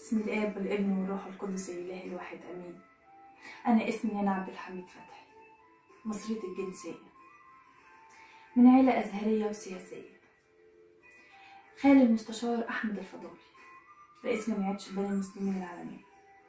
بسم الآب والابن والروح القدس الإله الواحد آمين أنا اسمي أنا عبد الحميد فتحي مصرية الجنسية من عيلة أزهرية وسياسية خالي المستشار أحمد الفضولي رئيس جمعية شبان المسلمين العالمية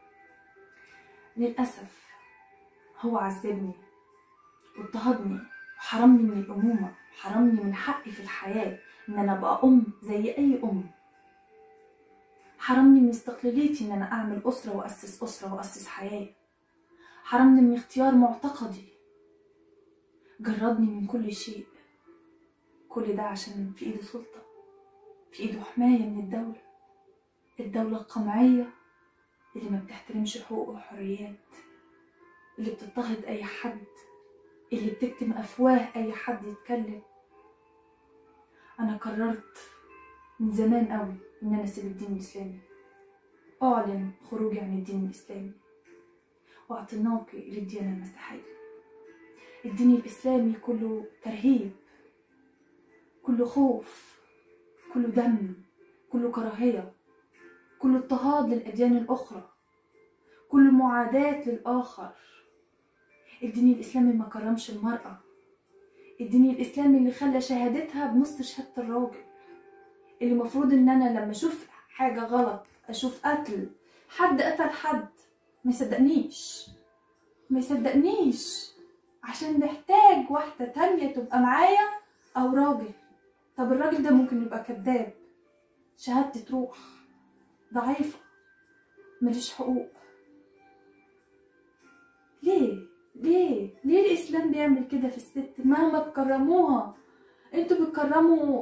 للأسف هو عذبني واضطهدني وحرمني من الأمومة وحرمني من حقي في الحياة إن أنا أبقى أم زي أي أم حرمني من استقلاليتي إن أنا أعمل أسرة وأسس أسرة وأسس حياة حرمني من اختيار معتقدي جردني من كل شيء كل ده عشان في إيده سلطة في إيده حماية من الدولة الدولة القمعية اللي ما بتحترمش حقوق وحريات اللي بتضطهد أي حد اللي بتكتم أفواه أي حد يتكلم أنا قررت من زمان قوي إن أنا أسيب الدين الإسلامي أعلن خروجي عن الدين الإسلامي واعتناقي للديانة المسيحية الدين الإسلامي كله ترهيب كله خوف كله دم كله كراهية كله اضطهاد للأديان الأخرى كله معاداة للآخر الدين الإسلامي ما كرمش المرأة الدين الإسلامي اللي خلى شهادتها بنص شهادة الراجل اللي المفروض إن أنا لما أشوف حاجة غلط أشوف قتل حد قتل حد ما يصدقنيش ما يصدقنيش عشان محتاج واحدة تانية تبقى معايا أو راجل طب الراجل ده ممكن يبقى كذاب شهادتي تروح ضعيفة ماليش حقوق ليه ليه ليه الإسلام بيعمل كده في الست مهما تكرموها انتوا بتكرموا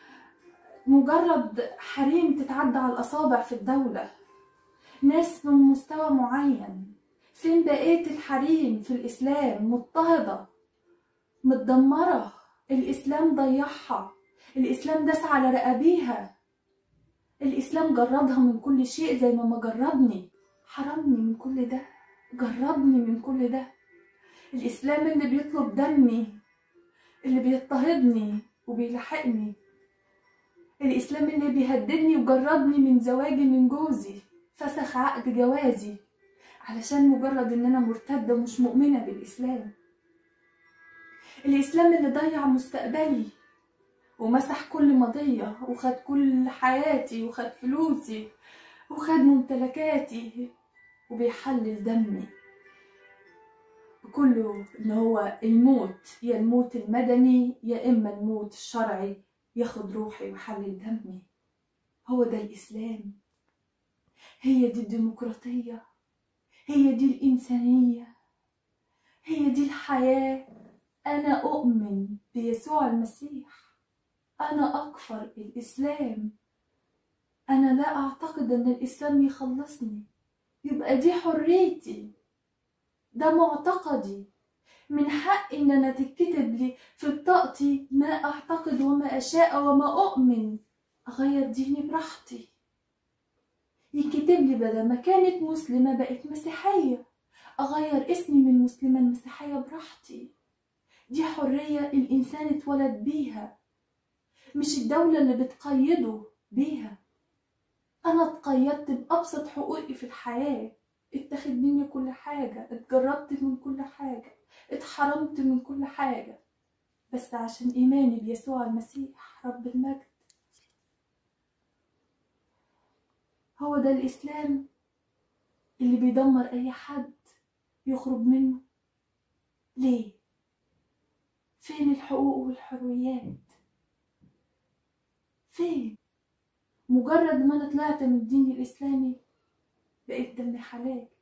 مجرد حريم تتعدى على الأصابع في الدولة ناس من مستوى معين فين بقية الحريم في الإسلام مضطهدة متدمرة الإسلام ضيعها الإسلام داس على رقابيها الإسلام جردها من كل شيء زي ما ما جردني حرمني من كل ده جردني من كل ده الإسلام اللي بيطلب دمي اللي بيضطهدني وبيلحقني الإسلام اللي بيهددني وجردني من زواجي من جوزي فسخ عقد جوازي علشان مجرد إن أنا مرتدة ومش مؤمنة بالإسلام الإسلام اللي ضيع مستقبلي ومسح كل ماضية وخد كل حياتي وخد فلوسي وخد ممتلكاتي وبيحلل دمي كله ان هو الموت يا الموت المدني يا اما الموت الشرعي ياخد روحي ويحلل دمي هو ده الاسلام هي دي الديمقراطيه هي دي الانسانيه هي دي الحياه انا اؤمن بيسوع المسيح انا اكفر الاسلام انا لا اعتقد ان الاسلام يخلصني يبقى دي حريتي ده معتقدي من حق ان انا تتكتب لي في بطاقتي ما اعتقد وما اشاء وما اؤمن اغير ديني براحتي يكتب لي بدل ما كانت مسلمة بقت مسيحية اغير اسمي من مسلمة لمسيحية براحتي دي حرية الانسان اتولد بيها مش الدولة اللي بتقيده بيها انا اتقيدت بابسط حقوقي في الحياه اتخذ مني كل حاجة اتجردت من كل حاجة اتحرمت من كل حاجة بس عشان إيماني بيسوع المسيح رب المجد هو ده الإسلام اللي بيدمر أي حد يخرج منه ليه؟ فين الحقوق والحريات؟ فين؟ مجرد ما أنا طلعت من الدين الإسلامي بقيت دمي حلال